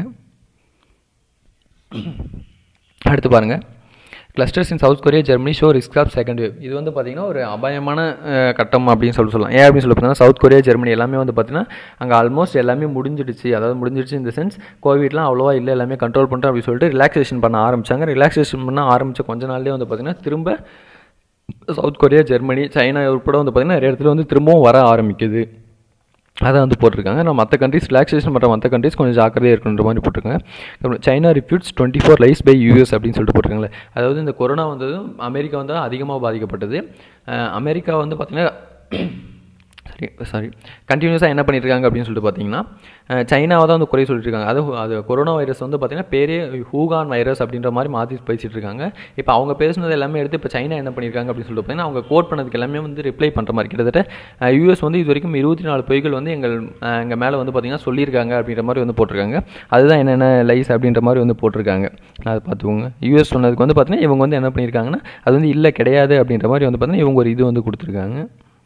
அடுத்து பாருங்கள் clusters in South Korea Germany show risk of second wave இது வந்து பார்த்திங்கன்னா ஒரு அபாயமான கட்டம் அப்படின்னு சொல்லி சொல்லலாம் ஏன் அப்படின்னு சொல்லி பார்த்தீங்கன்னா சவுத் கொரியா ஜெர்மனி எல்லாமே வந்து பார்த்திங்கன்னா அங்கே ஆல்மோஸ்ட் எல்லாமே முடிஞ்சிடுச்சு அதாவது முடிஞ்சிடுச்சு இந்த சென்ஸ் கோவிட்லாம் அவ்வளோவா இல்லை எல்லாமே கண்ட்ரோல் பண்ணுறோம் அப்படின்னு சொல்லிட்டு ரிலாக்ஸேஷன் பண்ண ஆரம்பித்தாங்க ரிலாக்ஸேஷன் பண்ண ஆரம்பித்த கொஞ்ச நாள்லேயே வந்து பார்த்திங்கன்னா திரும்ப சவுத் கொரியா ஜெர்மனி சைனா உட்பட வந்து பார்த்திங்கன்னா நிறைய இடத்துல வந்து திரும்பவும் வர ஆரம்பிக்குது அதை வந்து போட்டிருக்காங்க நான் மற்ற கண்ட்ரிஸ் ரிலாக்ஸேஷன் பண்ணுற மற்ற கண்ட்ரிஸ் கொஞ்சம் ஜாக்கிரதையாக இருக்குன்ற மாதிரி போட்டிருக்காங்க China refutes twenty four lies by US அப்படின்னு சொல்லிட்டு போட்டிருக்காங்களே அதாவது இந்த கொரோனா வந்ததும் அமெரிக்கா வந்து அதிகமாக பாதிக்கப்பட்டது அமெரிக்கா வந்து பார்த்திங்கன்னா சரி சாரி கண்டினியூஸாக என்ன பண்ணியிருக்காங்க அப்படின்னு சொல்லிட்டு பார்த்தீங்கன்னா சைனாவை தான் வந்து குறை சொல்லிட்டு இருக்காங்க அது அது கொரோனா வைரஸ் வந்து பார்த்திங்கன்னா பேரே ஹூகான் வைரஸ் அப்படின்ற மாதிரி மாற்றி பேசிகிட்டு இருக்காங்க இப்போ அவங்க பேசுனது எல்லாமே எடுத்து இப்போ சைனா என்ன பண்ணியிருக்காங்க அப்படின்னு சொல்லிட்டு பார்த்தீங்கன்னா அவங்க கோட் பண்ணதுக்கு எல்லாமே வந்து ரிப்ளை பண்ணுற மாதிரி கிட்டத்தட்ட யூஎஸ் வந்து இது வரைக்கும் இருபத்தி நாலு பொய்கள் வந்து எங்கள் எங்கள் மேலே வந்து பார்த்திங்கன்னா சொல்லியிருக்காங்க அப்படின்ற மாதிரி வந்து போட்டிருக்காங்க அதுதான் என்னென்ன லைஸ் அப்படின்ற மாதிரி வந்து போட்டிருக்காங்க அதை பார்த்துக்கோங்க யூஎஸ் சொன்னதுக்கு வந்து பார்த்தீங்கன்னா இவங்க வந்து என்ன பண்ணியிருக்காங்கன்னா அது வந்து இல்லை கிடையாது அப்படின்ற மாதிரி வந்து பார்த்தீங்கன்னா இவங்க ஒரு இது வந்து கொடுத்துருக்காங்க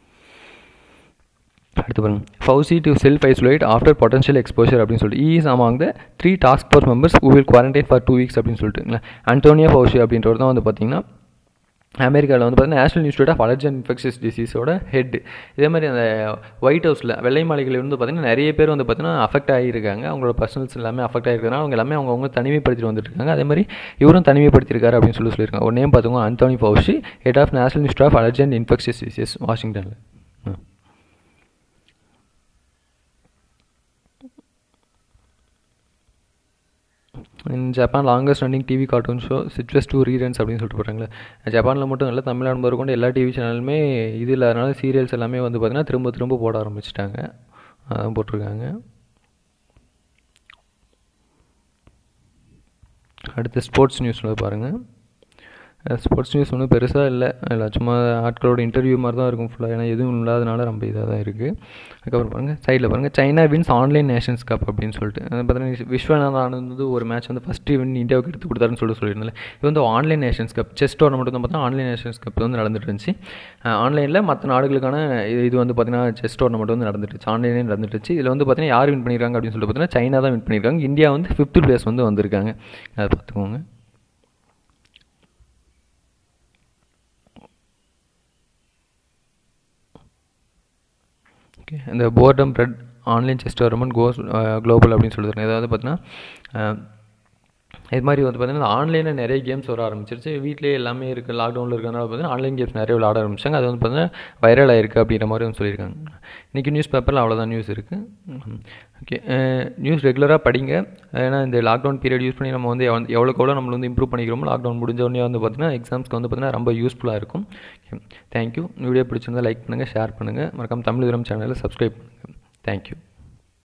அடுத்து பாருங்க Fauci to self isolate after potential exposure அப்படின்னு சொல்லிட்டு is among the three task force members who will quarantine for two weeks அப்படின்னு சொல்லிட்டு அண்டோனியா ஃபவுசி அப்படின்றவர் தான் வந்து பார்த்தீங்கன்னா அமெரிக்காவில் வந்து பார்த்தீங்கன்னா national institute of allergy and infectious டிசீஸோட ஹெட் இதே மாதிரி அந்த ஒயிட் ஹவுஸில் வெள்ளை மாளிகையில் வந்து பார்த்தீங்கன்னா நிறைய பேர் வந்து பார்த்தீங்கன்னா அஃபெக்ட் ஆகியிருக்காங்க அவங்களோட பர்சனல்ஸ் எல்லாமே அஃபெக்ட் ஆகிருக்காங்க அவங்க எல்லாமே அவங்கவுங்க தனிமைப்படுத்திட்டு வந்துட்டு இருக்காங்க அதே மாதிரி இவரும் தனிமைப்படுத்திருக்காரு அப்படின்னு சொல்லி சொல்லியிருக்காங்க ஒரு நேம் பார்த்துக்கோங்க Anthony Fauci head of national institute of allergy and infectious disease வாஷிங்டனில் in Japan longest running TV cartoon show சிட்வஸ் டூ ரீரன்ஸ் அப்படின்னு சொல்லிட்டு போகிறாங்களே ஜப்பானில் மட்டும் இல்லை தமிழ்நாடு முதல் கொண்டு எல்லா டிவி சேனலுமே இது இல்லாதனால சீரியல்ஸ் எல்லாமே வந்து பார்த்திங்கன்னா திரும்ப திரும்ப போட ஆரம்பிச்சிட்டாங்க அதான் போட்டிருக்காங்க அடுத்து ஸ்போர்ட்ஸ் நியூஸில் பாருங்கள் ஸ்போர்ட்ஸ் நியூஸ் ஒன்றும் பெருசாக இல்லை இல்லை சும்மா ஆட்களோட இன்டர்வியூ மாதிரி தான் இருக்கும் ஃபுல்லாக ஏன்னா எதுவும் இல்லாதனால ரொம்ப இதாக தான் இருக்குது அதுக்கப்புறம் பாருங்கள் சைடில் பாருங்கள் China wins online nations cup அப்படின்னு சொல்லிட்டு அது பார்த்தீங்கன்னா விஸ்வநாத் ஆனந்த் வந்து ஒரு மேட்ச் வந்து ஃபஸ்ட்டு வின் இந்தியாவுக்கு எடுத்து கொடுத்தாருன்னு சொல்லிட்டு சொல்லியிருந்தாங்க இது வந்து online nations cup chess tournament வந்து பார்த்தா ஆன்லைன் நேஷன்ஸ் கப் வந்து நடந்துட்டு இருந்துச்சு ஆன்லைனில் மற்ற நாடுகளுக்கான இது இது வந்து பார்த்தீங்கன்னா செஸ் டோர்னமெண்ட் வந்து நடந்துட்டு ஆன்லைனே நடந்துட்டு இருந்துச்சு இதில் வந்து பார்த்தீங்கன்னா யார் வின் பண்ணியிருக்காங்க அப்படின்னு சொல்லிட்டு பார்த்தீங்கன்னா சைனா தான் வின் பண்ணியிருக்காங்க இந்தியா வந்து ஃபிஃப்த் பிளேஸ் வந்து வந்திருக்காங்க அதை பார்த்துக்கோங்க ஓகே இந்த boredom bred online chess tournament goes global அப்படின்னு சொல்லியிருக்காங்க இதாவது பார்த்தீங்கன்னா இது மாதிரி வந்து பார்த்தீங்கன்னா ஆன்லைனில் நிறைய கேம்ஸ் வர ஆரம்பிச்சிருச்சு வீட்டிலே எல்லாமே இருக்குது லாக்டவுனில் இருக்கிறனால பார்த்தீங்கன்னா ஆன்லைன் கேம்ஸ் நிறைய விளாட ஆரம்பிச்சாங்க அது வந்து பார்த்தீங்கன்னா வைரல் ஆயிருக்கு அப்படின்ற மாதிரி வந்து சொல்லியிருக்காங்க இன்றைக்கி நியூஸ் பேப்பரில் அவ்வளோதான் நியூஸ் இருக்குது ஓகே நியூஸ் ரெகுலராக படிங்க ஏன்னா இந்த லாக்டவுன் பீரியட் யூஸ் பண்ணி நம்ம வந்து எவ்வளோக்கு எவ்வளோ நம்ம வந்து இம்ப்ரூவ் பண்ணிக்கிறோமோ லாக்டவுன் முடிஞ்ச உடனே வந்து பார்த்தீங்கன்னா எக்ஸாம்ஸ்க்கு வந்து பார்த்தீங்கன்னா ரொம்ப யூஸ்ஃபுல்லாக இருக்கும் தேங்க்யூ வீடியோ பிடிச்சிருந்தால் லைக் பண்ணுங்கள் ஷேர் பண்ணுங்கள் மறக்காம தமிழ் விரம் சேனலில் சப்ஸ்கிரைப் பண்ணுங்கள் தேங்க்யூ